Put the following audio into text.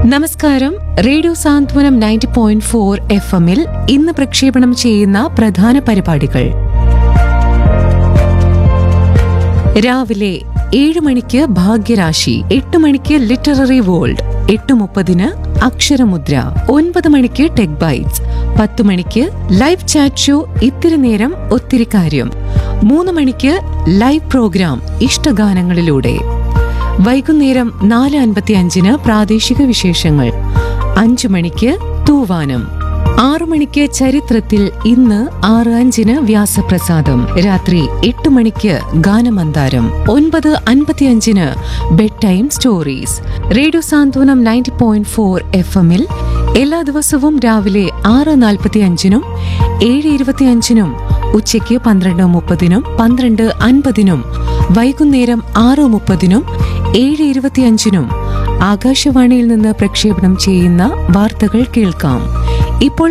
നമസ്കാരം radio Santhwanam ninety point four F എമ്മിൽ ഇന്ന് പ്രക്ഷേപണം ചെയ്യുന്ന പ്രധാന പരിപാടികൾ രാവിലെ ഏഴ് മണിക്ക് ഭാഗ്യരാശി എട്ട് മണിക്ക് ലിറ്റററി വേൾഡ് എട്ട് മുപ്പതിന് അക്ഷരമുദ്ര ഒൻപത് മണിക്ക് ടെക് ബൈറ്റ്സ് പത്ത് മണിക്ക് ലൈവ് ചാറ്റ് ഷോ ഇത്തിരി നേരം ഒത്തിരി കാര്യം മൂന്ന് മണിക്ക് ലൈവ് പ്രോഗ്രാം ഇഷ്ടഗാനങ്ങളിലൂടെ വൈകുന്നേരം നാല് അൻപത്തി അഞ്ചിന് പ്രാദേശിക വിശേഷങ്ങൾ അഞ്ചു മണിക്ക് തൂവാനം ആറു മണിക്ക് ചരിത്രത്തിൽ ഇന്ന് ആറ് അഞ്ചിന് വ്യാസപ്രസാദം രാത്രി എട്ട് മണിക്ക് ഗാനമന്താരം ഒൻപത് അൻപത്തിയഞ്ചിന് bed time stories radio Santhwanam ninety point four F എമ്മിൽ എല്ലാ ദിവസവും രാവിലെ ആറ് നാൽപ്പത്തി അഞ്ചിനും ഏഴ് ഇരുപത്തിയഞ്ചിനും ഉച്ചയ്ക്ക് പന്ത്രണ്ട് മുപ്പതിനും പന്ത്രണ്ട് അൻപതിനും വൈകുന്നേരം ആറ് മുപ്പതിനും ഏഴ് ഇരുപത്തിയഞ്ചിനും ആകാശവാണിയിൽ നിന്ന് പ്രക്ഷേപണം ചെയ്യുന്ന വാർത്തകൾ കേൾക്കാം ഇപ്പോൾ